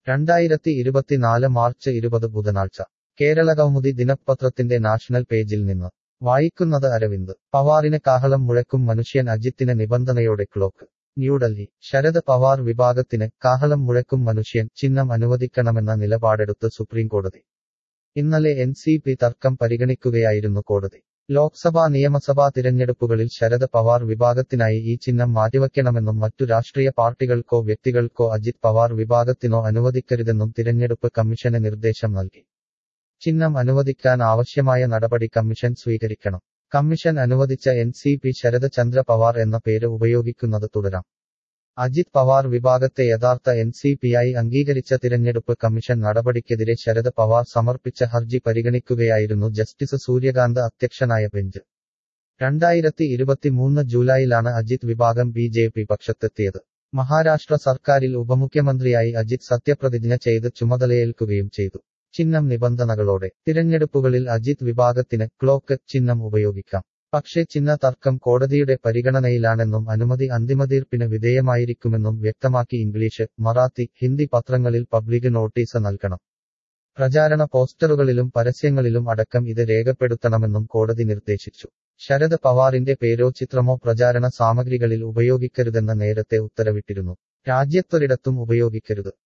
രണ്ടായിരത്തി ഇരുപത്തിനാല് മാർച്ച് ഇരുപത് ബുധനാഴ്ച കേരള കൗമുദി ദിനപത്രത്തിന്റെ നാഷണൽ പേജിൽ നിന്ന് വായിക്കുന്നത് അരവിന്ദ് പവാറിന് കാഹളം മുഴക്കും മനുഷ്യൻ അജിത്തിന് നിബന്ധനയോടെ ക്ലോക്ക് ന്യൂഡൽഹി ശരത് പവാർ വിഭാഗത്തിന് കാഹളം മുഴക്കും മനുഷ്യൻ ചിഹ്നം അനുവദിക്കണമെന്ന നിലപാടെടുത്ത് സുപ്രീംകോടതി ഇന്നലെ എൻ സി പി തർക്കം പരിഗണിക്കുകയായിരുന്നു കോടതി ലോക്സഭാ നിയമസഭാ തിരഞ്ഞെടുപ്പുകളിൽ ശരത് പവാർ വിഭാഗത്തിനായി ഈ ചിഹ്നം മാറ്റിവയ്ക്കണമെന്നും മറ്റു രാഷ്ട്രീയ പാർട്ടികൾക്കോ വ്യക്തികൾക്കോ അജിത് പവാർ വിഭാഗത്തിനോ അനുവദിക്കരുതെന്നും തിരഞ്ഞെടുപ്പ് കമ്മീഷന് നിർദ്ദേശം നൽകി ചിഹ്നം അനുവദിക്കാൻ ആവശ്യമായ നടപടി കമ്മീഷൻ സ്വീകരിക്കണം കമ്മീഷൻ അനുവദിച്ച N C P Sharad Chandra Pawar എന്ന പേര് ഉപയോഗിക്കുന്നത് തുടരാം അജിത് പവാർ വിഭാഗത്തെ യഥാർത്ഥ എൻ സി പിയായി അംഗീകരിച്ച തിരഞ്ഞെടുപ്പ് കമ്മീഷൻ നടപടിക്കെതിരെ ശരത് പവാർ സമർപ്പിച്ച ഹർജി പരിഗണിക്കുകയായിരുന്നു ജസ്റ്റിസ് സൂര്യകാന്ത് അധ്യക്ഷനായ ബെഞ്ച് രണ്ടായിരത്തി ഇരുപത്തിമൂന്ന് ജൂലൈയിലാണ് അജിത് വിഭാഗം ബി ജെ പി പക്ഷത്തെത്തിയത് മഹാരാഷ്ട്ര സർക്കാരിൽ ഉപമുഖ്യമന്ത്രിയായി അജിത് സത്യപ്രതിജ്ഞ ചെയ്ത് ചുമതലയേൽക്കുകയും ചെയ്തു ചിഹ്നം നിബന്ധനകളോടെ തിരഞ്ഞെടുപ്പുകളിൽ അജിത് വിഭാഗത്തിന് ക്ലോക്ക് ചിഹ്നം ഉപയോഗിക്കാം പക്ഷേ ചിഹ്ന തർക്കം കോടതിയുടെ പരിഗണനയിലാണെന്നും അനുമതി അന്തിമതീർപ്പിന് വിധേയമായിരിക്കുമെന്നും വ്യക്തമാക്കി ഇംഗ്ലീഷ് മറാത്തി ഹിന്ദി പത്രങ്ങളിൽ പബ്ലിക് നോട്ടീസ് നൽകണം പ്രചാരണ പോസ്റ്ററുകളിലും പരസ്യങ്ങളിലും അടക്കം ഇത് രേഖപ്പെടുത്തണമെന്നും കോടതി നിർദ്ദേശിച്ചു ശരത് പവാറിന്റെ പേരോ ചിത്രമോ പ്രചാരണ സാമഗ്രികളിൽ ഉപയോഗിക്കരുതെന്ന് നേരത്തെ ഉത്തരവിട്ടിരുന്നു രാജ്യത്തൊരിടത്തും ഉപയോഗിക്കരുത്